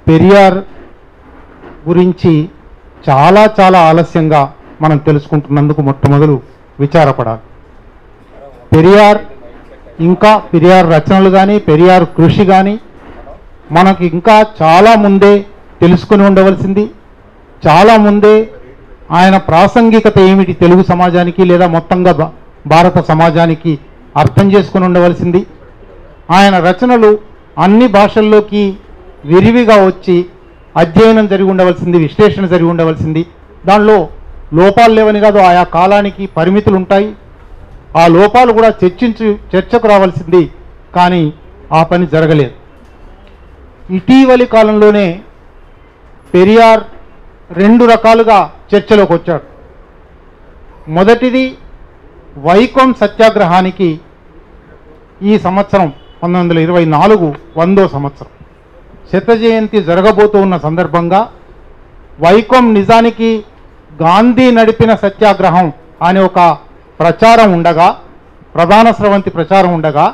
పెరియార్ గురించి చాలా చాలా ఆలస్యంగా మనం తెలుసుకుంటున్నందుకు మొట్టమొదలు విచారపడాలి పెరియార్ ఇంకా పెరియార్ రచనలు కానీ పెరియార్ కృషి కానీ మనకి ఇంకా చాలా ముందే తెలుసుకుని ఉండవలసింది చాలా ముందే ఆయన ప్రాసంగికత ఏమిటి తెలుగు సమాజానికి లేదా మొత్తంగా భా- భారత సమాజానికి అర్థం చేసుకుని ఉండవలసింది ఆయన రచనలు అన్ని భాషల్లోకి విరివిగా వచ్చి అధ్యయనం జరిగి ఉండవలసింది విశ్లేషణ జరిగి ఉండవలసింది దానిలో లోపాలు లేవని కాదు ఆయా కాలానికి పరిమితులు ఉంటాయి ఆ లోపాలు కూడా చర్చించు చర్చకు రావాల్సింది కానీ ఆ పని జరగలేదు ఇటీవలి కాలంలోనే పెరియార్ రెండు రకాలుగా చర్చలోకి వచ్చాడు మొదటిది వైకోం సత్యాగ్రహానికి ఈ సంవత్సరం పంతొమ్మిది వందల ఇరవై నాలుగు వందో సంవత్సరం శత జయంతి జరగబోతూ ఉన్న సందర్భంగా వైకోం నిజానికి గాంధీ నడిపిన సత్యాగ్రహం అనే ఒక ప్రచారం ఉండగా ప్రధాన స్రవంతి ప్రచారం ఉండగా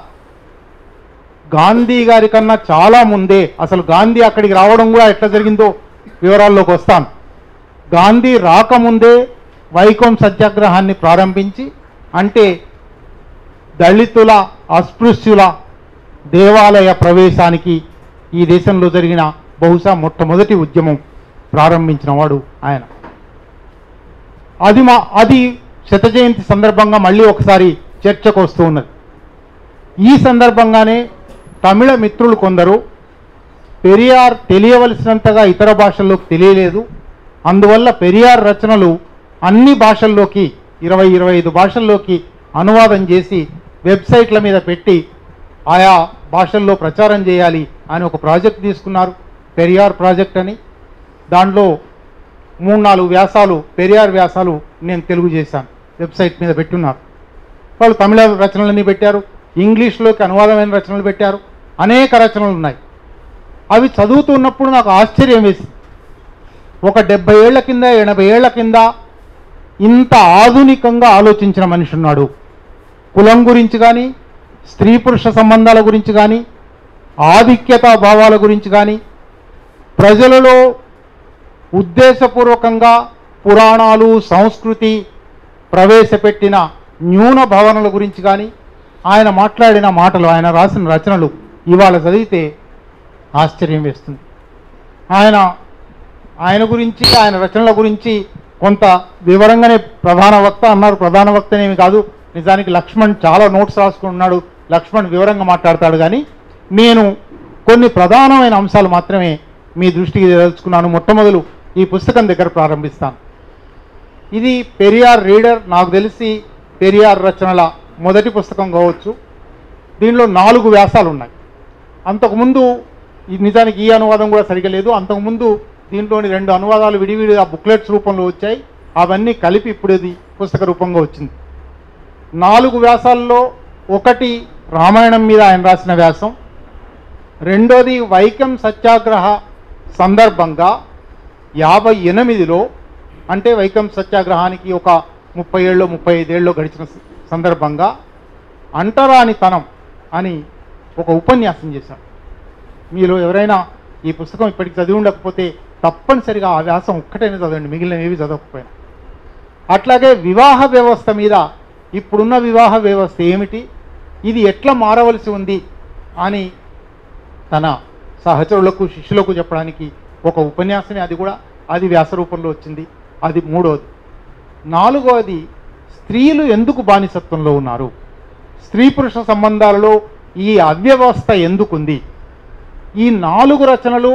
గాంధీ గారి కన్నా చాలా ముందే అసలు గాంధీ అక్కడికి రావడం కూడా ఎట్లా జరిగిందో వివరాల్లోకి వస్తాను గాంధీ రాకముందే వైకోం సత్యాగ్రహాన్ని ప్రారంభించి అంటే దళితుల అస్పృశ్యుల దేవాలయ ప్రవేశానికి ఈ దేశంలో జరిగిన బహుశా మొట్టమొదటి ఉద్యమం ప్రారంభించిన వాడు ఆయన అది మా అది శత జయంతి సందర్భంగా మళ్ళీ ఒకసారి చర్చకు వస్తూ ఉన్నది ఈ సందర్భంగానే తమిళ మిత్రులు కొందరు పెరియార్ తెలియవలసినంతగా ఇతర భాషల్లోకి తెలియలేదు అందువల్ల పెరియార్ రచనలు అన్ని భాషల్లోకి ఇరవై ఇరవై ఐదు భాషల్లోకి అనువాదం చేసి వెబ్సైట్ల మీద పెట్టి ఆయా భాషల్లో ప్రచారం చేయాలి అని ఒక ప్రాజెక్ట్ తీసుకున్నారు పెరియార్ ప్రాజెక్ట్ అని దాంట్లో మూడు నాలుగు వ్యాసాలు పెరియార్ వ్యాసాలు నేను తెలుగు చేశాను వెబ్సైట్ మీద పెట్టున్నారు వాళ్ళు తమిళ రచనలన్నీ పెట్టారు ఇంగ్లీష్లోకి అనువాదమైన రచనలు పెట్టారు అనేక రచనలు ఉన్నాయి అవి చదువుతున్నప్పుడు నాకు ఆశ్చర్యం వేసింది ఒక డెబ్బై ఏళ్ల కింద ఎనభై ఏళ్ల కింద ఇంత ఆధునికంగా ఆలోచించిన మనిషి ఉన్నాడు కులం గురించి కానీ స్త్రీ పురుష సంబంధాల గురించి కానీ ఆధిక్యతా భావాల గురించి కానీ ప్రజలలో ఉద్దేశపూర్వకంగా పురాణాలు సంస్కృతి ప్రవేశపెట్టిన న్యూన భావనల గురించి కానీ ఆయన మాట్లాడిన మాటలు ఆయన రాసిన రచనలు ఇవాళ చదివితే ఆశ్చర్యం వేస్తుంది ఆయన ఆయన గురించి ఆయన రచనల గురించి కొంత వివరంగానే ప్రధాన వక్త అన్నారు ప్రధాన వక్తనేమి కాదు నిజానికి లక్ష్మణ్ చాలా నోట్స్ రాసుకున్నాడు లక్ష్మణ్ వివరంగా మాట్లాడతాడు కానీ నేను కొన్ని ప్రధానమైన అంశాలు మాత్రమే మీ దృష్టికి తెలుసుకున్నాను మొట్టమొదలు ఈ పుస్తకం దగ్గర ప్రారంభిస్తాను ఇది పెరియార్ రీడర్ నాకు తెలిసి పెరియార్ రచనల మొదటి పుస్తకం కావచ్చు దీనిలో నాలుగు వ్యాసాలు ఉన్నాయి అంతకుముందు ఈ నిజానికి ఈ అనువాదం కూడా సరిగా లేదు అంతకుముందు దీంట్లోని రెండు అనువాదాలు విడివిడిగా బుక్లెట్స్ రూపంలో వచ్చాయి అవన్నీ కలిపి ఇప్పుడు ఇది పుస్తక రూపంగా వచ్చింది నాలుగు వ్యాసాల్లో ఒకటి రామాయణం మీద ఆయన రాసిన వ్యాసం రెండోది వైకం సత్యాగ్రహ సందర్భంగా యాభై ఎనిమిదిలో అంటే వైకం సత్యాగ్రహానికి ఒక ముప్పై ఏళ్ళు ముప్పై ఐదేళ్ళు గడిచిన స- సందర్భంగా అంటరానితనం అని ఒక ఉపన్యాసం చేశారు మీలో ఎవరైనా ఈ పుస్తకం ఇప్పటికి చదివి ఉండకపోతే తప్పనిసరిగా ఆ వ్యాసం ఒక్కటైనా చదవండి మిగిలిన ఏవి చదవకపోయినా అట్లాగే వివాహ వ్యవస్థ మీద ఇప్పుడున్న వివాహ వ్యవస్థ ఏమిటి ఇది ఎట్లా మారవలసి ఉంది అని తన సహచరులకు శిష్యులకు చెప్పడానికి ఒక ఉపన్యాసమే అది కూడా అది వ్యాస రూపంలో వచ్చింది అది మూడోది నాలుగోది స్త్రీలు ఎందుకు బానిసత్వంలో ఉన్నారు స్త్రీ పురుష సంబంధాలలో ఈ అవ్యవస్థ ఎందుకుంది ఈ నాలుగు రచనలు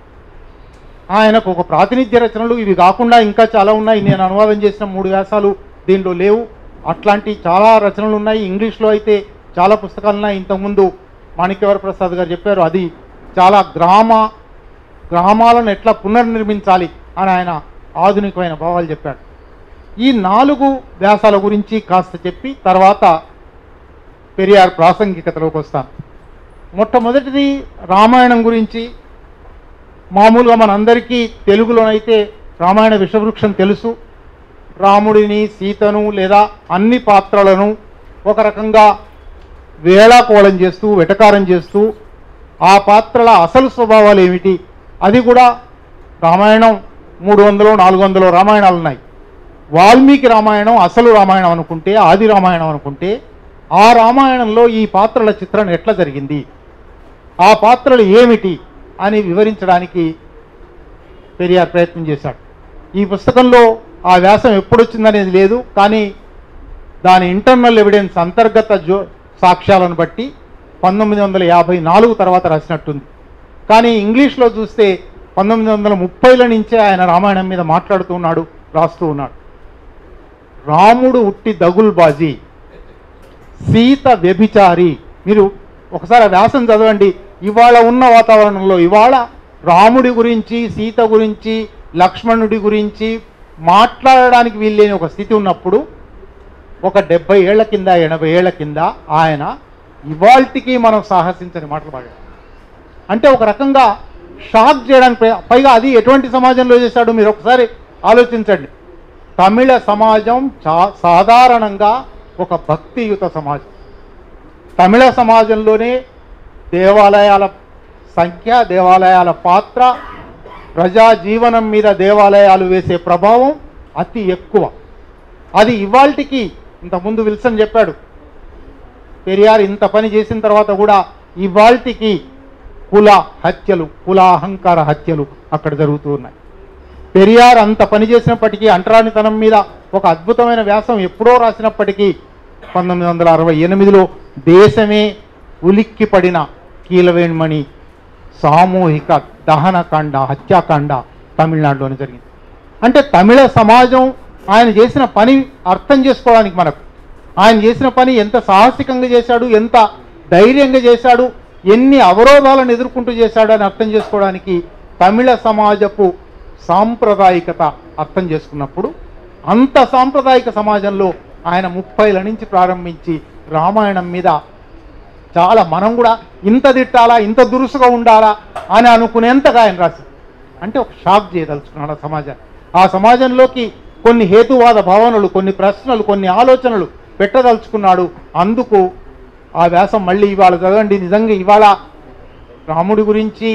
ఆయనకు ఒక ప్రాతినిధ్య రచనలు ఇవి కాకుండా ఇంకా చాలా ఉన్నాయి నేను అనువాదం చేసిన మూడు వ్యాసాలు దీనిలో లేవు అట్లాంటి చాలా రచనలు ఉన్నాయి ఇంగ్లీష్లో అయితే చాలా పుస్తకాలు ఉన్నాయి ఇంతకుముందు మాణిక్యవర ప్రసాద్ గారు చెప్పారు అది చాలా గ్రామ గ్రామాలను ఎట్లా పునర్నిర్మించాలి అని ఆయన ఆధునికమైన భావాలు చెప్పాడు ఈ నాలుగు వ్యాసాల గురించి కాస్త చెప్పి తర్వాత పెరియార్ ప్రాసంగికతలోకి వస్తాను మొట్టమొదటిది రామాయణం గురించి మామూలుగా మనందరికీ తెలుగులోనైతే రామాయణ విషవృక్షం తెలుసు రాముడిని సీతను లేదా అన్ని పాత్రలను ఒక రకంగా వేళాకోళం చేస్తూ వెటకారం చేస్తూ ఆ పాత్రల అసలు స్వభావాలు ఏమిటి అది కూడా రామాయణం మూడు వందలు నాలుగు వందలు రామాయణాలు ఉన్నాయి వాల్మీకి రామాయణం అసలు రామాయణం అనుకుంటే ఆది రామాయణం అనుకుంటే ఆ రామాయణంలో ఈ పాత్రల చిత్రణ ఎట్లా జరిగింది ఆ పాత్రలు ఏమిటి అని వివరించడానికి పెరియార్ ప్రయత్నం చేశాడు ఈ పుస్తకంలో ఆ వ్యాసం ఎప్పుడు వచ్చిందనేది లేదు కానీ దాని ఇంటర్నల్ ఎవిడెన్స్ అంతర్గత జో సాక్ష్యాలను బట్టి పంతొమ్మిది వందల యాభై నాలుగు తర్వాత రాసినట్టుంది కానీ ఇంగ్లీష్లో చూస్తే పంతొమ్మిది వందల ముప్పైల నుంచే ఆయన రామాయణం మీద మాట్లాడుతూ ఉన్నాడు రాస్తూ ఉన్నాడు రాముడు ఉట్టి దగుల్బాజీ సీత వ్యభిచారి మీరు ఒకసారి ఆ వ్యాసం చదవండి ఇవాళ ఉన్న వాతావరణంలో ఇవాళ రాముడి గురించి సీత గురించి లక్ష్మణుడి గురించి మాట్లాడడానికి వీల్లేని ఒక స్థితి ఉన్నప్పుడు ఒక డెబ్బై ఏళ్ల కింద ఎనభై ఏళ్ల కింద ఆయన ఇవాల్టికి మనం సాహసించని మాటలు పాడాడు అంటే ఒక రకంగా షాక్ చేయడానికి ప్రయ- పైగా అది ఎటువంటి సమాజంలో చేశాడు మీరు ఒకసారి ఆలోచించండి తమిళ సమాజం చా సాధారణంగా ఒక భక్తియుత సమాజం తమిళ సమాజంలోనే దేవాలయాల సంఖ్య దేవాలయాల పాత్ర ప్రజా జీవనం మీద దేవాలయాలు వేసే ప్రభావం అతి ఎక్కువ అది ఇవాల్టికి ఇంతకుముందు విల్సన్ చెప్పాడు పెరియార్ ఇంత పని చేసిన తర్వాత కూడా ఇవాల్టికి కుల హత్యలు కుల అహంకార హత్యలు అక్కడ జరుగుతూ ఉన్నాయి పెరియార్ అంత పని చేసినప్పటికీ అంటరానితనం మీద ఒక అద్భుతమైన వ్యాసం ఎప్పుడో రాసినప్పటికీ పంతొమ్మిది వందల అరవై ఎనిమిదిలో దేశమే ఉలిక్కి పడిన కీలవేణ్మణి సామూహిక దహనకాండ హత్యాకాండ తమిళనాడులోనే జరిగింది అంటే తమిళ సమాజం ఆయన చేసిన పని అర్థం చేసుకోవడానికి మనకు ఆయన చేసిన పని ఎంత సాహసికంగా చేశాడు ఎంత ధైర్యంగా చేశాడు ఎన్ని అవరోధాలను ఎదుర్కొంటూ చేశాడు అని అర్థం చేసుకోవడానికి తమిళ సమాజపు సాంప్రదాయికత అర్థం చేసుకున్నప్పుడు అంత సాంప్రదాయిక సమాజంలో ఆయన ముప్పైల నుంచి ప్రారంభించి రామాయణం మీద చాలా మనం కూడా ఇంత తిట్టాలా ఇంత దురుసుగా ఉండాలా అని అనుకునేంతగా ఆయన రాశారు అంటే ఒక షాక్ చేయదలుచుకున్నాడు ఆ సమాజాన్ని ఆ సమాజంలోకి కొన్ని హేతువాద భావనలు కొన్ని ప్రశ్నలు కొన్ని ఆలోచనలు పెట్టదలుచుకున్నాడు అందుకు ఆ వ్యాసం మళ్ళీ ఇవాళ చదవండి నిజంగా ఇవాళ రాముడి గురించి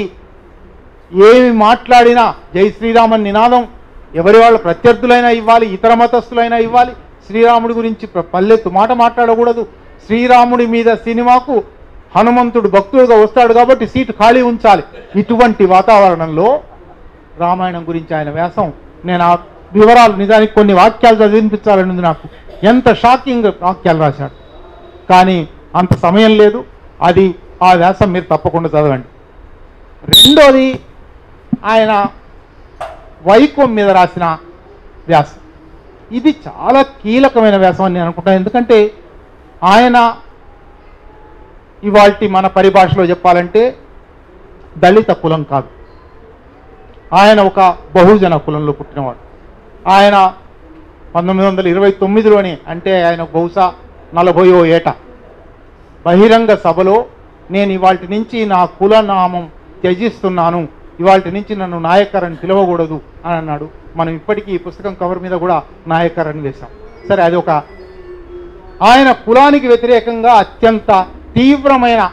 ఏమి మాట్లాడినా జై శ్రీరామన్ నినాదం ఎవరి వాళ్ళ ప్రత్యర్థులైనా ఇవ్వాలి ఇతర మతస్థులైనా ఇవ్వాలి శ్రీరాముడి గురించి ప్ర- పల్లెత్తు మాట మాట్లాడకూడదు శ్రీరాముడి మీద సినిమాకు హనుమంతుడు భక్తుడుగా వస్తాడు కాబట్టి సీటు ఖాళీ ఉంచాలి ఇటువంటి వాతావరణంలో రామాయణం గురించి ఆయన వ్యాసం నేను ఆ వివరాలు నిజానికి కొన్ని వాక్యాలు చదివించాలని ఉంది నాకు ఎంత షాకింగ్ వాక్యాలు రాశాడు కానీ అంత సమయం లేదు అది ఆ వ్యాసం మీరు తప్పకుండా చదవండి రెండోది ఆయన వైకం మీద రాసిన వ్యాసం ఇది చాలా కీలకమైన వ్యాసం అని నేను అనుకుంటాను ఎందుకంటే ఆయన ఇవాల్టి మన పరిభాషలో చెప్పాలంటే దళిత కులం కాదు ఆయన ఒక బహుజన కులంలో పుట్టినవాడు ఆయన పంతొమ్మిది వందల ఇరవై తొమ్మిదిలోనే అంటే ఆయన బహుశా నలభయో ఏట బహిరంగ సభలో నేను ఇవాటి నుంచి నా కుల నామం త్యజిస్తున్నాను ఇవాటి నుంచి నన్ను నాయకర్ అని పిలవకూడదు అని అన్నాడు మనం ఇప్పటికీ ఈ పుస్తకం కవర్ మీద కూడా నాయకర్ అని వేశాం సరే అది ఒక ఆయన కులానికి వ్యతిరేకంగా అత్యంత తీవ్రమైన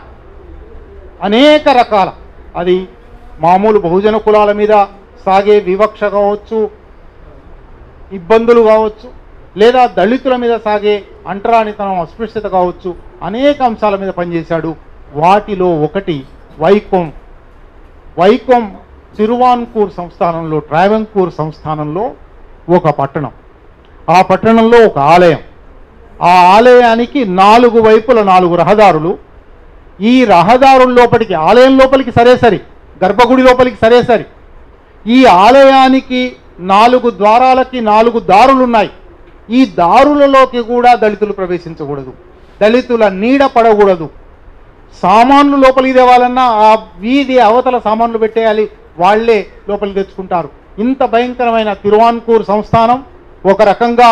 అనేక రకాల అది మామూలు బహుజన కులాల మీద సాగే వివక్ష కావచ్చు ఇబ్బందులు కావచ్చు లేదా దళితుల మీద సాగే అంటరానితనం అస్పృశ్యత కావచ్చు అనేక అంశాల మీద పనిచేశాడు వాటిలో ఒకటి వైకోం వైకోం తిరువాన్కూర్ సంస్థానంలో ట్రావెంకూర్ సంస్థానంలో ఒక పట్టణం ఆ పట్టణంలో ఒక ఆలయం ఆ ఆలయానికి నాలుగు వైపుల నాలుగు రహదారులు ఈ రహదారుల లోపలికి ఆలయం లోపలికి సరే సరి గర్భగుడి లోపలికి సరే సరి ఈ ఆలయానికి నాలుగు ద్వారాలకి నాలుగు దారులు ఉన్నాయి ఈ దారులలోకి కూడా దళితులు ప్రవేశించకూడదు దళితుల నీడ పడకూడదు సామాన్లు లోపలికి తేవాలన్నా ఆ వీధి అవతల సామాన్లు పెట్టేయాలి వాళ్ళే లోపలికి తెచ్చుకుంటారు ఇంత భయంకరమైన తిరువాన్కూర్ సంస్థానం ఒక రకంగా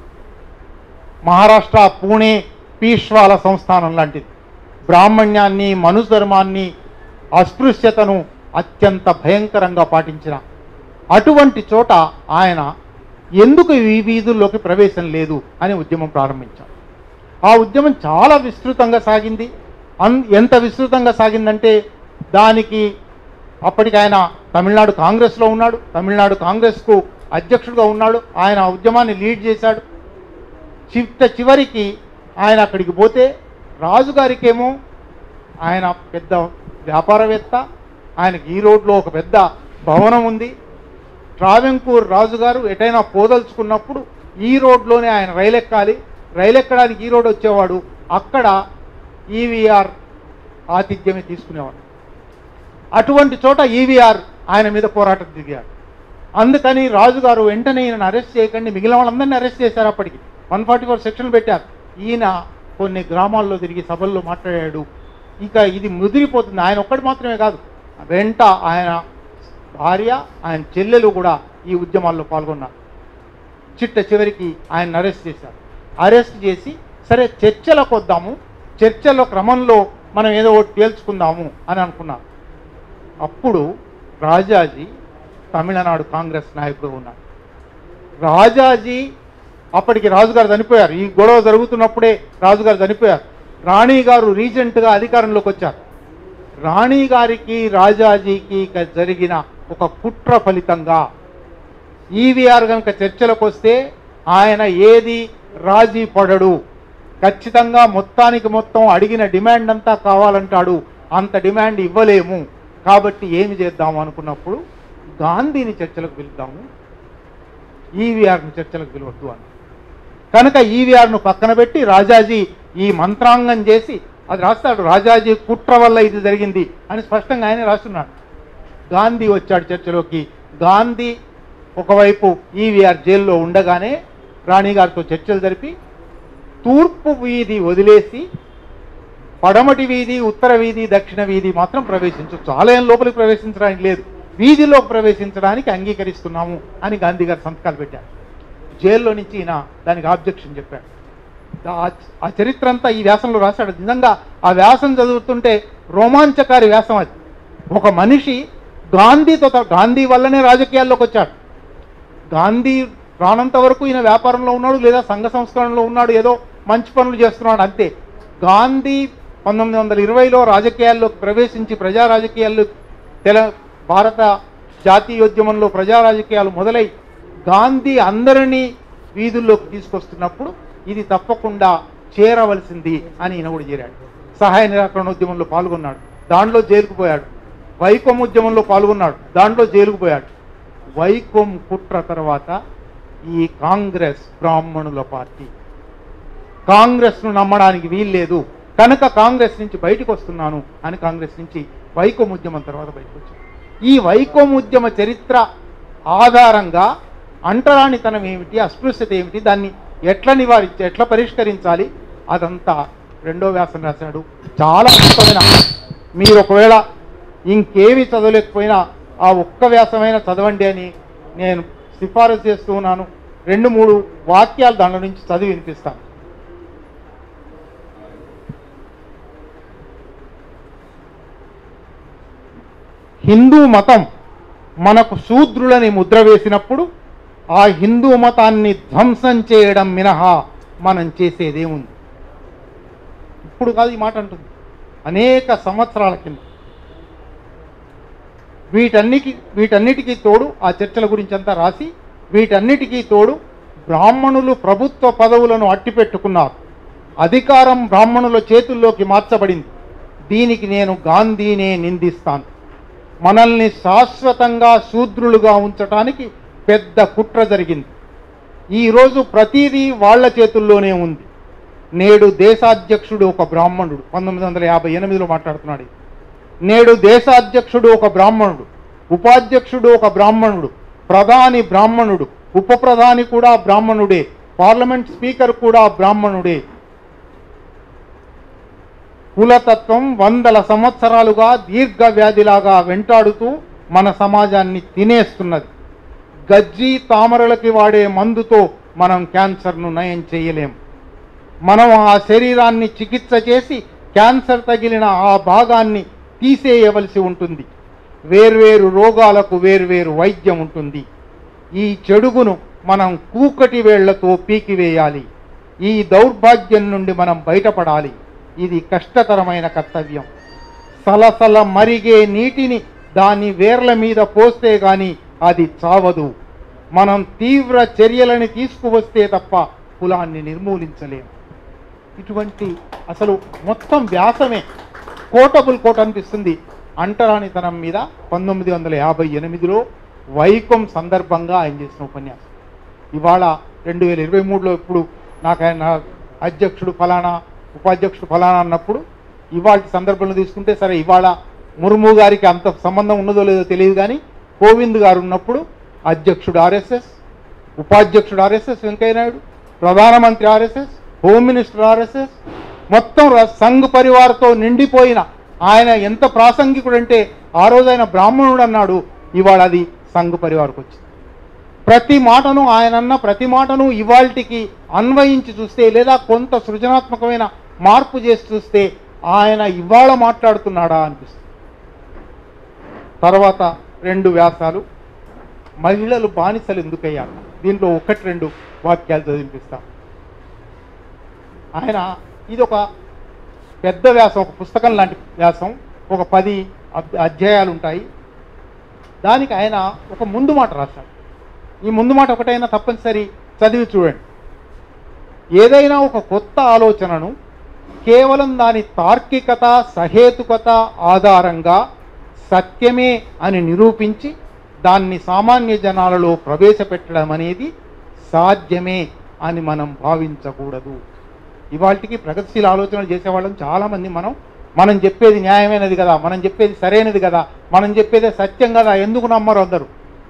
మహారాష్ట్ర పూణే పీష్వాల సంస్థానం లాంటిది బ్రాహ్మణ్యాన్ని మనుధర్మాన్ని అస్పృశ్యతను అత్యంత భయంకరంగా పాటించిన అటువంటి చోట ఆయన ఎందుకు ఈ వీధుల్లోకి ప్రవేశం లేదు అని ఉద్యమం ప్రారంభించారు ఆ ఉద్యమం చాలా విస్తృతంగా సాగింది అన్ ఎంత విస్తృతంగా సాగిందంటే దానికి అప్పటికి ఆయన తమిళనాడు కాంగ్రెస్లో ఉన్నాడు తమిళనాడు కాంగ్రెస్కు అధ్యక్షుడిగా ఉన్నాడు ఆయన ఆ ఉద్యమాన్ని లీడ్ చేశాడు చిట్ట చివరికి ఆయన అక్కడికి పోతే రాజుగారికేమో ఆయన పెద్ద వ్యాపారవేత్త ఆయనకి ఈ రోడ్లో ఒక పెద్ద భవనం ఉంది ట్రావెంకూర్ రాజుగారు ఎటైనా పోదలుచుకున్నప్పుడు ఈ రోడ్లోనే ఆయన రైలు ఎక్కాలి రైలు ఎక్కడానికి ఈ రోడ్ వచ్చేవాడు అక్కడ ఈవీఆర్ ఆతిథ్యమే తీసుకునేవాడు అటువంటి చోట ఈవీఆర్ ఆయన మీద పోరాటం దిగాడు అందుకని రాజుగారు వెంటనే ఈయనను అరెస్ట్ చేయకండి మిగిలిన వాళ్ళందరినీ అరెస్ట్ చేశారు అప్పటికి వన్ ఫార్టీ ఫోర్ సెక్షన్లు పెట్టారు ఈయన కొన్ని గ్రామాల్లో తిరిగి సభల్లో మాట్లాడాడు ఇక ఇది ముదిరిపోతుంది ఆయన ఒక్కటి మాత్రమే కాదు వెంట ఆయన భార్య ఆయన చెల్లెలు కూడా ఈ ఉద్యమాల్లో పాల్గొన్నారు చిట్ట చివరికి ఆయన అరెస్ట్ చేశారు అరెస్ట్ చేసి సరే చర్చలకు వద్దాము చర్చల క్రమంలో మనం ఏదో ఒకటి తేల్చుకుందాము అని అనుకున్నారు అప్పుడు రాజాజీ తమిళనాడు కాంగ్రెస్ నాయకుడు ఉన్నాడు రాజాజీ అప్పటికి రాజుగారు చనిపోయారు ఈ గొడవ జరుగుతున్నప్పుడే రాజుగారు చనిపోయారు రాణి గారు రీజెంట్గా అధికారంలోకి వచ్చారు రాణి గారికి రాజాజీకి ఇక జరిగిన ఒక కుట్ర ఫలితంగా ఈవీఆర్ కనుక చర్చలకు వస్తే ఆయన ఏది రాజీ పడడు ఖచ్చితంగా మొత్తానికి మొత్తం అడిగిన డిమాండ్ అంతా కావాలంటాడు అంత డిమాండ్ ఇవ్వలేము కాబట్టి ఏమి చేద్దాము అనుకున్నప్పుడు గాంధీని చర్చలకు పిలుద్దాము ఈవీఆర్ని చర్చలకు పిలవద్దు అని కనుక ఈవీఆర్ను పక్కన పెట్టి రాజాజీ ఈ మంత్రాంగం చేసి అది రాస్తాడు రాజాజీ కుట్ర వల్ల ఇది జరిగింది అని స్పష్టంగా ఆయన రాస్తున్నాడు గాంధీ వచ్చాడు చర్చలోకి గాంధీ ఒకవైపు ఈవీఆర్ జైల్లో ఉండగానే రాణి గారితో చర్చలు జరిపి తూర్పు వీధి వదిలేసి పడమటి వీధి ఉత్తర వీధి దక్షిణ వీధి మాత్రం ప్రవేశించవచ్చు ఆలయం లోపలికి ప్రవేశించడానికి లేదు వీధిలోకి ప్రవేశించడానికి అంగీకరిస్తున్నాము అని గాంధీ గారు సంతకాలు పెట్టారు జైల్లో నుంచి ఈయన దానికి ఆబ్జెక్షన్ చెప్పాడు ఆ- ఆ చరిత్ర అంతా ఈ వ్యాసంలో రాశాడు నిజంగా ఆ వ్యాసం చదువుతుంటే రోమాంచకారి వ్యాసం అది ఒక మనిషి గాంధీతో త- గాంధీ వల్లనే రాజకీయాల్లోకి వచ్చాడు గాంధీ రానంత వరకు ఈయన వ్యాపారంలో ఉన్నాడు లేదా సంఘ సంస్కరణలో ఉన్నాడు ఏదో మంచి పనులు చేస్తున్నాడు అంతే గాంధీ పంతొమ్మిది వందల ఇరవైలో రాజకీయాల్లోకి ప్రవేశించి ప్రజా రాజకీయాల్లో తెల భారత జాతీయోద్యమంలో ప్రజా రాజకీయాలు మొదలై గాంధీ అందరినీ వీధుల్లోకి తీసుకొస్తున్నప్పుడు ఇది తప్పకుండా చేరవలసింది అని ఈయన కూడా చేరాడు సహాయ నిరాకరణ ఉద్యమంలో పాల్గొన్నాడు దాంట్లో జైలుకు పోయాడు వైకోం ఉద్యమంలో పాల్గొన్నాడు దాంట్లో జైలుకు పోయాడు వైకోం కుట్ర తర్వాత ఈ కాంగ్రెస్ బ్రాహ్మణుల పార్టీ కాంగ్రెస్ను నమ్మడానికి వీల్లేదు కనుక కాంగ్రెస్ నుంచి బయటకు వస్తున్నాను అని కాంగ్రెస్ నుంచి వైకోం ఉద్యమం తర్వాత బయటకు వచ్చాడు ఈ వైకోం ఉద్యమ చరిత్ర ఆధారంగా అంటరానితనం ఏమిటి అస్పృశ్యత ఏమిటి దాన్ని ఎట్లా నివారించి ఎట్లా పరిష్కరించాలి అదంతా రెండో వ్యాసం రాశాడు చాలా అద్భుతమైన మీరు ఒకవేళ ఇంకేమి చదవలేకపోయినా ఆ ఒక్క వ్యాసమైన చదవండి అని నేను సిఫారసు చేస్తూ ఉన్నాను రెండు మూడు వాక్యాలు దాంట్లో నుంచి చదివి వినిపిస్తాను హిందూ మతం మనకు శూద్రులని ముద్ర వేసినప్పుడు ఆ హిందూ మతాన్ని ధ్వంసం చేయడం మినహా మనం చేసేదేముంది ఇప్పుడు కాదు ఈ మాట అంటుంది అనేక సంవత్సరాల కింద వీటన్నికి వీటన్నిటికీ తోడు ఆ చర్చల గురించి అంతా రాసి వీటన్నిటికీ తోడు బ్రాహ్మణులు ప్రభుత్వ పదవులను అట్టిపెట్టుకున్నారు అధికారం బ్రాహ్మణుల చేతుల్లోకి మార్చబడింది దీనికి నేను గాంధీనే నిందిస్తాను మనల్ని శాశ్వతంగా శూద్రులుగా ఉంచటానికి పెద్ద కుట్ర జరిగింది ఈరోజు ప్రతిదీ వాళ్ళ చేతుల్లోనే ఉంది నేడు దేశాధ్యక్షుడు ఒక బ్రాహ్మణుడు పంతొమ్మిది వందల యాభై ఎనిమిదిలో మాట్లాడుతున్నాడు ఇది. నేడు దేశాధ్యక్షుడు ఒక బ్రాహ్మణుడు ఉపాధ్యక్షుడు ఒక బ్రాహ్మణుడు ప్రధాని బ్రాహ్మణుడు ఉప ప్రధాని కూడా బ్రాహ్మణుడే పార్లమెంట్ స్పీకర్ కూడా బ్రాహ్మణుడే కులతత్వం వందల సంవత్సరాలుగా దీర్ఘ వ్యాధిలాగా వెంటాడుతూ మన సమాజాన్ని తినేస్తున్నది గజ్జి తామరలకి వాడే మందుతో మనం క్యాన్సర్ను నయం చేయలేం మనం ఆ శరీరాన్ని చికిత్స చేసి క్యాన్సర్ తగిలిన ఆ భాగాన్ని తీసేయవలసి ఉంటుంది వేర్వేరు రోగాలకు వేర్వేరు వైద్యం ఉంటుంది ఈ చెడుగును మనం కూకటి వేళ్లతో పీకివేయాలి ఈ దౌర్భాగ్యం నుండి మనం బయటపడాలి ఇది కష్టతరమైన కర్తవ్యం సలసల మరిగే నీటిని దాని వేర్ల మీద పోస్తే గాని అది చావదు మనం తీవ్ర చర్యలని తీసుకువస్తే తప్ప కులాన్ని నిర్మూలించలేము ఇటువంటి అసలు మొత్తం వ్యాసమే కోటబుల్ కోట అనిపిస్తుంది అంటరానితనం మీద పంతొమ్మిది వందల యాభై ఎనిమిదిలో వైకం సందర్భంగా ఆయన చేసిన ఉపన్యాసం ఇవాళ రెండు వేల ఇరవై మూడులో ఇప్పుడు నాకు ఆయన అధ్యక్షుడు ఫలానా ఉపాధ్యక్షుడు ఫలానా అన్నప్పుడు ఇవాళ సందర్భంలో తీసుకుంటే సరే ఇవాళ ముర్ము గారికి అంత సంబంధం ఉన్నదో లేదో తెలియదు కానీ కోవింద్ గారు ఉన్నప్పుడు అధ్యక్షుడు ఆర్ఎస్ఎస్ ఉపాధ్యక్షుడు ఆర్ఎస్ఎస్ వెంకయ్య నాయుడు ప్రధానమంత్రి ఆర్ఎస్ఎస్ హోమ్ మినిస్టర్ ఆర్ఎస్ఎస్ మొత్తం ర- సంఘ్ పరివార్తో నిండిపోయిన ఆయన ఎంత ప్రాసంగికుడు అంటే ఆ రోజు ఆయన బ్రాహ్మణుడు అన్నాడు ఇవాళ అది సంఘ్ పరివార్కి వచ్చింది ప్రతి మాటను ఆయన అన్న ప్రతి మాటను ఇవాల్టికి అన్వయించి చూస్తే లేదా కొంత సృజనాత్మకమైన మార్పు చేసి చూస్తే ఆయన ఇవాళ మాట్లాడుతున్నాడా అనిపిస్తుంది తర్వాత రెండు వ్యాసాలు మహిళలు బానిసలు ఎందుకయ్యారు దీంట్లో ఒకటి రెండు వాక్యాలు చదివిపిస్తాం ఆయన ఇది ఒక పెద్ద వ్యాసం ఒక పుస్తకం లాంటి వ్యాసం ఒక పది అద్- అధ్యాయాలు ఉంటాయి దానికి ఆయన ఒక ముందు మాట రాశాడు ఈ ముందు మాట ఒకటైనా తప్పనిసరి చదివి చూడండి ఏదైనా ఒక కొత్త ఆలోచనను కేవలం దాని తార్కికత సహేతుకత ఆధారంగా సత్యమే అని నిరూపించి దాన్ని సామాన్య జనాలలో ప్రవేశపెట్టడం అనేది సాధ్యమే అని మనం భావించకూడదు ఇవాళకి ప్రగతిశీల ఆలోచనలు చేసేవాళ్ళం చాలామంది మనం మనం చెప్పేది న్యాయమైనది కదా మనం చెప్పేది సరైనది కదా మనం చెప్పేదే సత్యం కదా ఎందుకు నమ్మరు అందరూ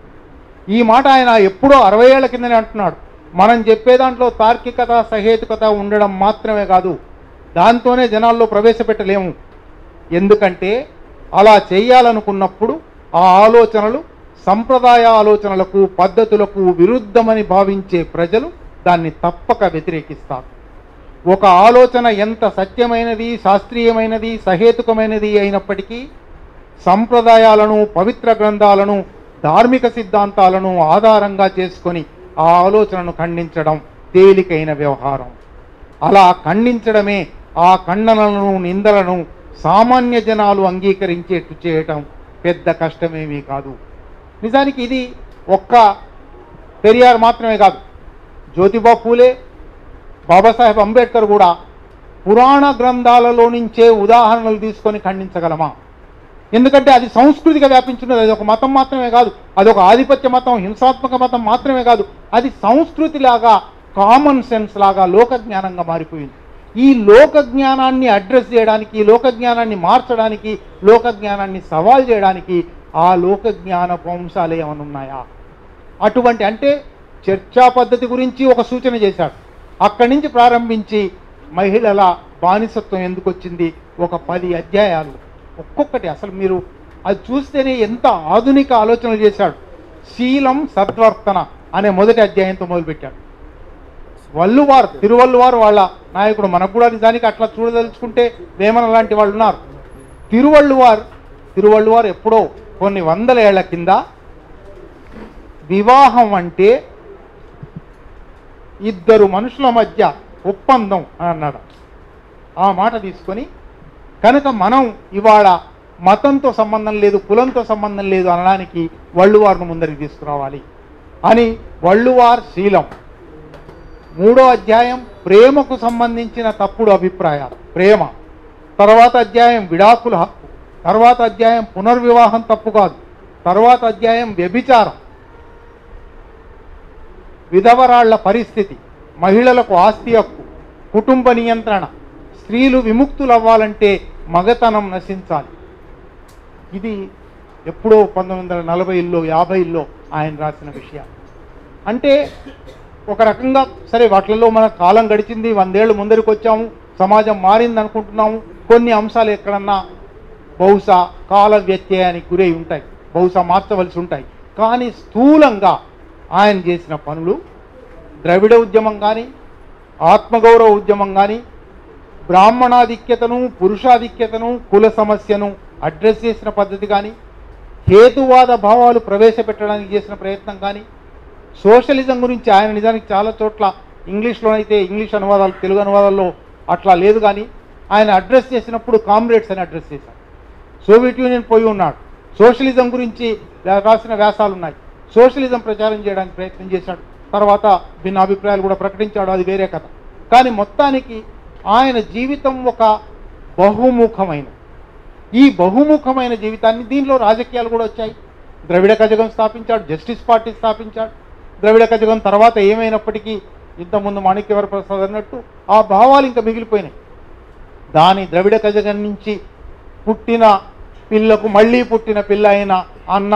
ఈ మాట ఆయన ఎప్పుడో అరవై ఏళ్ల కిందనే అంటున్నాడు మనం చెప్పే దాంట్లో తార్కికత సహేతుకత ఉండడం మాత్రమే కాదు దాంతోనే జనాల్లో ప్రవేశపెట్టలేము ఎందుకంటే అలా చేయాలనుకున్నప్పుడు ఆ ఆలోచనలు సంప్రదాయ ఆలోచనలకు పద్ధతులకు విరుద్ధమని భావించే ప్రజలు దాన్ని తప్పక వ్యతిరేకిస్తారు ఒక ఆలోచన ఎంత సత్యమైనది శాస్త్రీయమైనది సహేతుకమైనది అయినప్పటికీ సంప్రదాయాలను పవిత్ర గ్రంథాలను ధార్మిక సిద్ధాంతాలను ఆధారంగా చేసుకొని ఆ ఆలోచనను ఖండించడం తేలికైన వ్యవహారం అలా ఖండించడమే ఆ ఖండనలను నిందలను సామాన్య జనాలు అంగీకరించేట్టు చేయటం పెద్ద కష్టమేమీ కాదు నిజానికి ఇది ఒక్క పెరియార్ మాత్రమే కాదు జ్యోతిబా పూలే బాబాసాహెబ్ అంబేద్కర్ కూడా పురాణ గ్రంథాలలో నుంచే ఉదాహరణలు తీసుకొని ఖండించగలమా ఎందుకంటే అది సంస్కృతిగా వ్యాపించున్నది అది ఒక మతం మాత్రమే కాదు అది ఒక ఆధిపత్య మతం హింసాత్మక మతం మాత్రమే కాదు అది సంస్కృతి లాగా కామన్ సెన్స్ లాగా లోక జ్ఞానంగా మారిపోయింది ఈ లోక జ్ఞానాన్ని అడ్రస్ చేయడానికి ఈ లోక జ్ఞానాన్ని మార్చడానికి లోక జ్ఞానాన్ని సవాల్ చేయడానికి ఆ లోక జ్ఞాన వంశాలు ఏమైనా ఉన్నాయా అటువంటి అంటే చర్చా పద్ధతి గురించి ఒక సూచన చేశాడు అక్కడి నుంచి ప్రారంభించి మహిళల బానిసత్వం ఎందుకు వచ్చింది ఒక పది అధ్యాయాలు ఒక్కొక్కటి అసలు మీరు అది చూస్తేనే ఎంత ఆధునిక ఆలోచనలు చేశాడు శీలం సద్వర్తన అనే మొదటి అధ్యాయంతో మొదలుపెట్టాడు వల్లువారు తిరువల్లువారు వాళ్ళ నాయకుడు మనకు కూడా నిజానికి అట్లా చూడదలుచుకుంటే వేమన లాంటి వాళ్ళు ఉన్నారు తిరువల్లువారు తిరువల్లువారు ఎప్పుడో కొన్ని వందల ఏళ్ల కింద వివాహం అంటే ఇద్దరు మనుషుల మధ్య ఒప్పందం అని అన్నాడు ఆ మాట తీసుకొని కనుక మనం ఇవాళ మతంతో సంబంధం లేదు కులంతో సంబంధం లేదు అనడానికి వళ్ళువారును ముందరికి తీసుకురావాలి అని వళ్ళువార్ శీలం మూడో అధ్యాయం ప్రేమకు సంబంధించిన తప్పుడు అభిప్రాయాలు ప్రేమ తర్వాత అధ్యాయం విడాకుల హక్కు తర్వాత అధ్యాయం పునర్వివాహం తప్పు కాదు తర్వాత అధ్యాయం వ్యభిచారం విధవరాళ్ల పరిస్థితి మహిళలకు ఆస్తి హక్కు కుటుంబ నియంత్రణ స్త్రీలు విముక్తులవ్వాలంటే మగతనం నశించాలి ఇది ఎప్పుడో పంతొమ్మిది వందల నలభైలో యాభైలో ఆయన రాసిన విషయాలు అంటే ఒక రకంగా సరే వాటిల్లో మన కాలం గడిచింది వందేళ్ళు ముందరికి వచ్చాము సమాజం మారింది అనుకుంటున్నాము కొన్ని అంశాలు ఎక్కడన్నా బహుశా కాల వ్యత్యయానికి గురై ఉంటాయి బహుశా మార్చవలసి ఉంటాయి కానీ స్థూలంగా ఆయన చేసిన పనులు ద్రవిడ ఉద్యమం కానీ ఆత్మగౌరవ ఉద్యమం కానీ బ్రాహ్మణాధిక్యతను పురుషాధిక్యతను కుల సమస్యను అడ్రస్ చేసిన పద్ధతి కానీ హేతువాద భావాలు ప్రవేశపెట్టడానికి చేసిన ప్రయత్నం కానీ సోషలిజం గురించి ఆయన నిజానికి చాలా చోట్ల ఇంగ్లీష్లోనైతే ఇంగ్లీష్ అనువాదాలు తెలుగు అనువాదాల్లో అట్లా లేదు కానీ ఆయన అడ్రస్ చేసినప్పుడు కామ్రేడ్స్ అని అడ్రస్ చేశారు సోవియట్ యూనియన్ పోయి ఉన్నాడు సోషలిజం గురించి రా- రాసిన వ్యాసాలు ఉన్నాయి సోషలిజం ప్రచారం చేయడానికి ప్రయత్నం చేశాడు తర్వాత భిన్న అభిప్రాయాలు కూడా ప్రకటించాడు అది వేరే కథ కానీ మొత్తానికి ఆయన జీవితం ఒక బహుముఖమైన ఈ బహుముఖమైన జీవితాన్ని దీనిలో రాజకీయాలు కూడా వచ్చాయి ద్రవిడ కజగం స్థాపించాడు జస్టిస్ పార్టీ స్థాపించాడు ద్రవిడ కజగం తర్వాత ఏమైనప్పటికీ ఇంతకుముందు మాణిక్యవర ప్రసాద్ అన్నట్టు ఆ భావాలు ఇంకా మిగిలిపోయినాయి దాని ద్రవిడ కజగం నుంచి పుట్టిన పిల్లకు మళ్ళీ పుట్టిన పిల్ల అయిన అన్న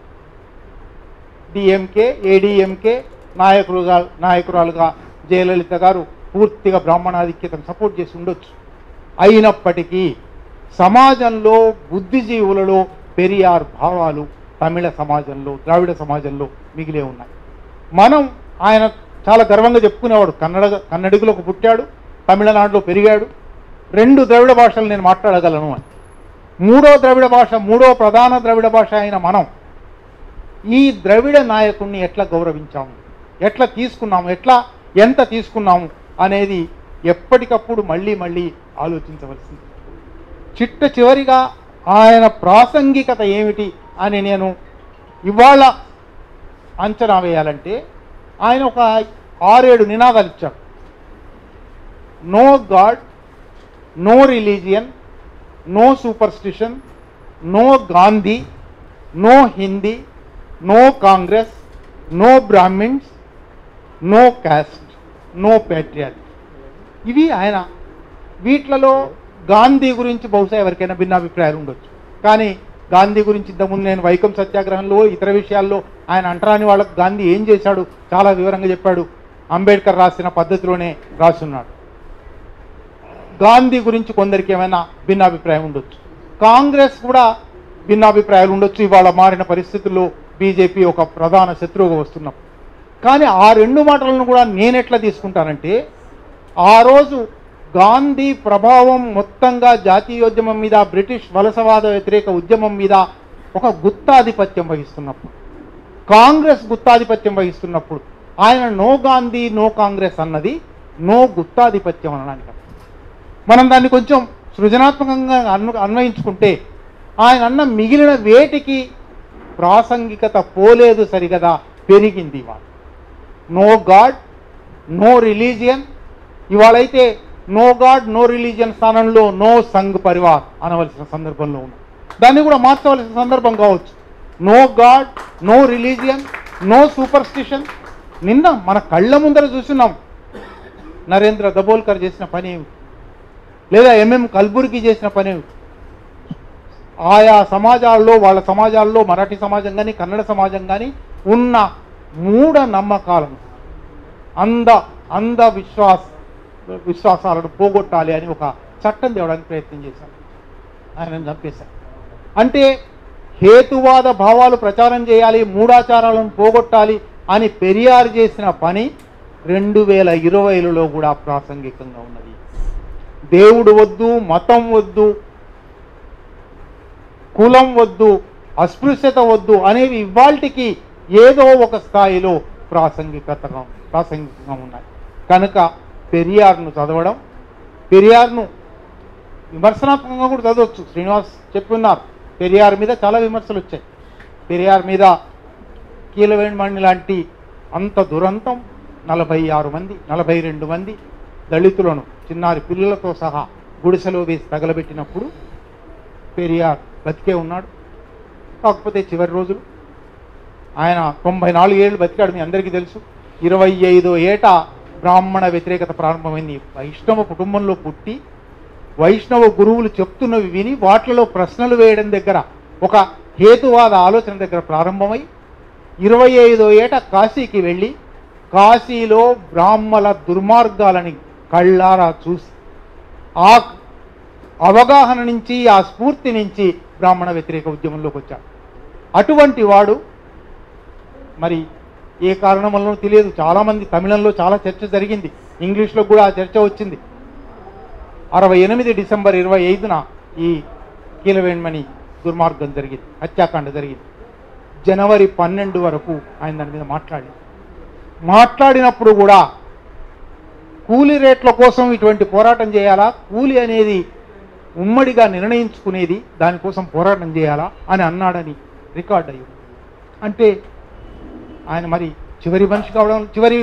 డిఎంకే ఏడిఎంకే నాయకులుగా నాయకురాలుగా జయలలిత గారు పూర్తిగా బ్రాహ్మణాధిక్యతను సపోర్ట్ చేసి ఉండొచ్చు అయినప్పటికీ సమాజంలో బుద్ధిజీవులలో పెరియార్ భావాలు తమిళ సమాజంలో ద్రావిడ సమాజంలో మిగిలే ఉన్నాయి మనం ఆయన చాలా గర్వంగా చెప్పుకునేవాడు కన్నడ కన్నడిగులకు పుట్టాడు తమిళనాడులో పెరిగాడు రెండు ద్రవిడ భాషలు నేను మాట్లాడగలను అని మూడో ద్రవిడ భాష మూడో ప్రధాన ద్రవిడ భాష అయిన మనం ఈ ద్రవిడ నాయకుణ్ణి ఎట్లా గౌరవించాము ఎట్లా తీసుకున్నాము ఎట్లా ఎంత తీసుకున్నాము అనేది ఎప్పటికప్పుడు మళ్ళీ మళ్ళీ ఆలోచించవలసింది చిట్ట చివరిగా ఆయన ప్రాసంగికత ఏమిటి అని నేను ఇవాళ అంచనా వేయాలంటే ఆయన ఒక ఆరేడు నినాదాలు ఇచ్చాడు no god no religion no superstition no Gandhi no Hindi no Congress no brahmins no caste no patriot ఇవి ఆయన వీటిలలో గాంధీ గురించి బహుశా ఎవరికైనా భిన్నాభిప్రాయాలు ఉండొచ్చు కానీ గాంధీ గురించి ఇంతకుముందు నేను వైకం సత్యాగ్రహంలో ఇతర విషయాల్లో ఆయన అంటరాని వాళ్ళకు గాంధీ ఏం చేశాడు చాలా వివరంగా చెప్పాడు అంబేద్కర్ రాసిన పద్ధతిలోనే రాసున్నాడు గాంధీ గురించి కొందరికి ఏమైనా భిన్నాభిప్రాయం ఉండొచ్చు కాంగ్రెస్ కూడా భిన్నాభిప్రాయాలు ఉండొచ్చు ఇవాళ మారిన పరిస్థితుల్లో బీజేపీ ఒక ప్రధాన శత్రువుగా వస్తున్నాం కానీ ఆ రెండు మాటలను కూడా నేను ఎట్లా తీసుకుంటానంటే ఆ రోజు గాంధీ ప్రభావం మొత్తంగా జాతీయోద్యమం మీద బ్రిటిష్ వలసవాద వ్యతిరేక ఉద్యమం మీద ఒక గుత్తాధిపత్యం వహిస్తున్నప్పుడు కాంగ్రెస్ గుత్తాధిపత్యం వహిస్తున్నప్పుడు ఆయన నో గాంధీ నో కాంగ్రెస్ అన్నది నో గుత్తాధిపత్యం అనడానికి అర్థం. మనం దాన్ని కొంచెం సృజనాత్మకంగా అన్వ అన్వయించుకుంటే ఆయన అన్న మిగిలిన వేటికి ప్రాసంగికత పోలేదు సరిగదా పెరిగింది ఇవాళ నో గాడ్ నో రిలీజియన్ ఇవాళైతే నో గాడ్ నో రిలీజియన్ స్థానంలో నో సంఘ్ పరివార్ అనవలసిన సందర్భంలో ఉంది దాన్ని కూడా మార్చవలసిన సందర్భం కావచ్చు no god no religion no superstition నిన్న మన కళ్ళ ముందర చూస్తున్నాం నరేంద్ర దబోల్కర్ చేసిన పని ఏమిటి లేదా ఎంఎం కల్బుర్గి చేసిన పని ఏమిటి ఆయా సమాజాల్లో వాళ్ళ సమాజాల్లో మరాఠీ సమాజం కానీ కన్నడ సమాజం కానీ ఉన్న మూఢ నమ్మకాలను అంధ అంధ విశ్వాస విశ్వాసాలను పోగొట్టాలి అని ఒక చట్టం తేవడానికి ప్రయత్నం చేశారు ఆయన చంపేశారు అంటే హేతువాద భావాలు ప్రచారం చేయాలి మూఢాచారాలను పోగొట్టాలి అని పెరియార్ చేసిన పని రెండు వేల ఇరవైలలో కూడా ప్రాసంగికంగా ఉన్నది దేవుడు వద్దు మతం వద్దు కులం వద్దు అస్పృశ్యత వద్దు అనేవి ఇవాల్టికి ఏదో ఒక స్థాయిలో ప్రాసంగికతగా ప్రాసంగికంగా ఉన్నాయి కనుక పెరియార్ను చదవడం పెరియార్ను విమర్శనాత్మకంగా కూడా చదవచ్చు శ్రీనివాస్ చెప్పున్నారు పెరియార్ మీద చాలా విమర్శలు వచ్చాయి పెరియార్ మీద కీలవేణ్మణి లాంటి అంత దురంతం నలభై ఆరు మంది నలభై రెండు మంది దళితులను చిన్నారి పిల్లలతో సహా గుడిసెలో వేసి తగలబెట్టినప్పుడు పెరియార్ బతికే ఉన్నాడు కాకపోతే చివరి రోజులు ఆయన తొంభై నాలుగు ఏళ్ళు బతికాడు మీ అందరికీ తెలుసు ఇరవై ఐదో ఏట బ్రాహ్మణ వ్యతిరేకత ప్రారంభమైంది వైష్ణవ కుటుంబంలో పుట్టి వైష్ణవ గురువులు చెప్తున్నవి విని వాటిలో ప్రశ్నలు వేయడం దగ్గర ఒక హేతువాద ఆలోచన దగ్గర ప్రారంభమై ఇరవై ఐదో ఏట కాశీకి వెళ్ళి కాశీలో బ్రాహ్మల దుర్మార్గాలని కళ్ళారా చూసి ఆ అవగాహన నుంచి ఆ స్ఫూర్తి నుంచి బ్రాహ్మణ వ్యతిరేక ఉద్యమంలోకి వచ్చాడు అటువంటి వాడు మరి ఏ కారణం వలన తెలియదు చాలామంది తమిళంలో చాలా చర్చ జరిగింది ఇంగ్లీష్లో కూడా ఆ చర్చ వచ్చింది అరవై ఎనిమిది డిసెంబర్ ఇరవై ఐదున ఈ కీలవేణ్మణి దుర్మార్గం జరిగింది హత్యాకాండ జరిగింది జనవరి పన్నెండు వరకు ఆయన దాని మీద మాట్లాడి మాట్లాడినప్పుడు కూడా కూలీ రేట్ల కోసం ఇటువంటి పోరాటం చేయాలా కూలి అనేది ఉమ్మడిగా నిర్ణయించుకునేది దానికోసం పోరాటం చేయాలా అని అన్నాడని రికార్డ్ అయ్యి అంటే ఆయన మరి చివరి మనిషి కావడం చివరి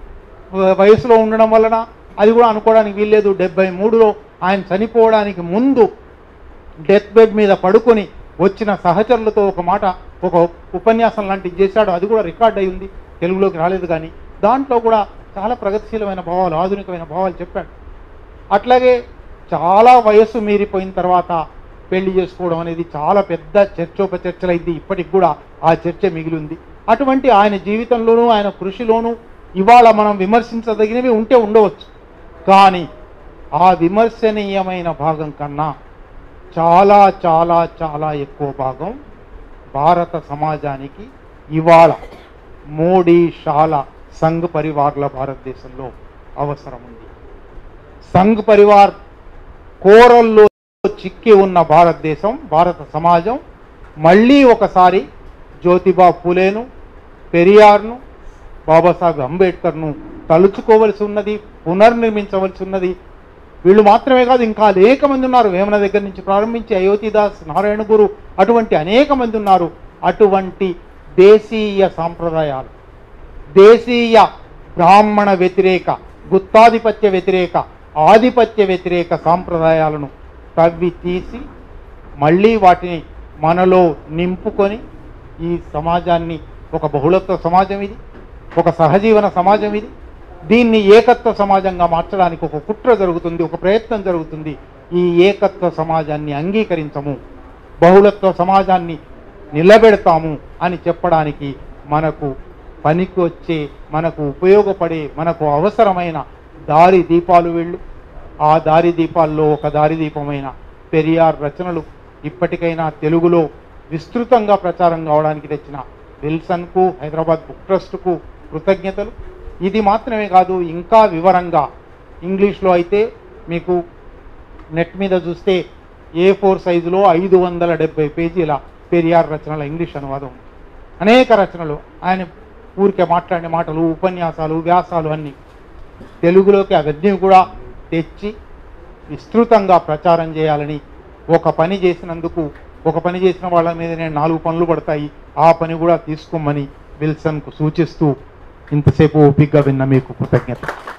వ- వయసులో ఉండడం వలన అది కూడా అనుకోవడానికి వీల్లేదు డెబ్బై మూడులో ఆయన చనిపోవడానికి ముందు డెత్ బెడ్ మీద పడుకొని వచ్చిన సహచరులతో ఒక మాట ఒక ఉపన్యాసం లాంటిది చేశాడు అది కూడా రికార్డ్ అయి ఉంది తెలుగులోకి రాలేదు కానీ దాంట్లో కూడా చాలా ప్రగతిశీలమైన భావాలు ఆధునికమైన భావాలు చెప్పాడు అట్లాగే చాలా వయస్సు మీరిపోయిన తర్వాత పెళ్లి చేసుకోవడం అనేది చాలా పెద్ద చర్చోపచర్చలైంది ఇప్పటికి కూడా ఆ చర్చ మిగిలి ఉంది అటువంటి ఆయన జీవితంలోనూ ఆయన కృషిలోనూ ఇవాళ మనం విమర్శించదగినవి ఉంటే ఉండవచ్చు కానీ ఆ విమర్శనీయమైన భాగం కన్నా చాలా చాలా చాలా ఎక్కువ భాగం భారత సమాజానికి ఇవాళ మోడీ షాల సంఘ్ పరివార్ల భారతదేశంలో అవసరం ఉంది సంఘ్ పరివార్ కోరల్లో చిక్కి ఉన్న భారతదేశం భారత సమాజం మళ్ళీ ఒకసారి జ్యోతిబా ఫులేను పెరియార్ను బాబాసాహెబ్ అంబేద్కర్ను తలుచుకోవలసి ఉన్నది పునర్నిర్మించవలసి ఉన్నది వీళ్ళు మాత్రమే కాదు ఇంకా అనేక మంది ఉన్నారు వేమన దగ్గర నుంచి ప్రారంభించి అయోధ్యదాస్ నారాయణ గురు అటువంటి అనేక మంది ఉన్నారు అటువంటి దేశీయ సాంప్రదాయాలు దేశీయ బ్రాహ్మణ వ్యతిరేక గుత్తాధిపత్య వ్యతిరేక ఆధిపత్య వ్యతిరేక సాంప్రదాయాలను తవ్వి తీసి మళ్ళీ వాటిని మనలో నింపుకొని ఈ సమాజాన్ని ఒక బహుళత్వ సమాజం ఇది ఒక సహజీవన సమాజం ఇది దీన్ని ఏకత్వ సమాజంగా మార్చడానికి ఒక కుట్ర జరుగుతుంది ఒక ప్రయత్నం జరుగుతుంది ఈ ఏకత్వ సమాజాన్ని అంగీకరించము బహుళత్వ సమాజాన్ని నిలబెడతాము అని చెప్పడానికి మనకు పనికి వచ్చే మనకు ఉపయోగపడే మనకు అవసరమైన దారి దీపాలు వెళ్ళు ఆ దారి దీపాల్లో ఒక దారి దీపమైన పెరియార్ రచనలు ఇప్పటికైనా తెలుగులో విస్తృతంగా ప్రచారం కావడానికి తెచ్చిన విల్సన్కు హైదరాబాద్ బుక్ ట్రస్ట్కు కృతజ్ఞతలు ఇది మాత్రమే కాదు ఇంకా వివరంగా ఇంగ్లీష్లో అయితే మీకు నెట్ మీద చూస్తే ఏ ఫోర్ సైజులో ఐదు వందల డెబ్బై పేజీల పెరియార్ రచనల ఇంగ్లీష్ అనువాదం ఉంది. అనేక రచనలు ఆయన ఊరికే మాట్లాడిన మాటలు ఉపన్యాసాలు వ్యాసాలు అన్నీ తెలుగులోకి అవన్నీ కూడా తెచ్చి విస్తృతంగా ప్రచారం చేయాలని ఒక పని చేసినందుకు ఒక పని చేసిన వాళ్ళ మీద నేను నాలుగు పనులు పడతాయి ఆ పని కూడా తీసుకోమని విల్సన్కు సూచిస్తూ ఇంతసేపు ఓపికగా విన్న మీకు కృతజ్ఞత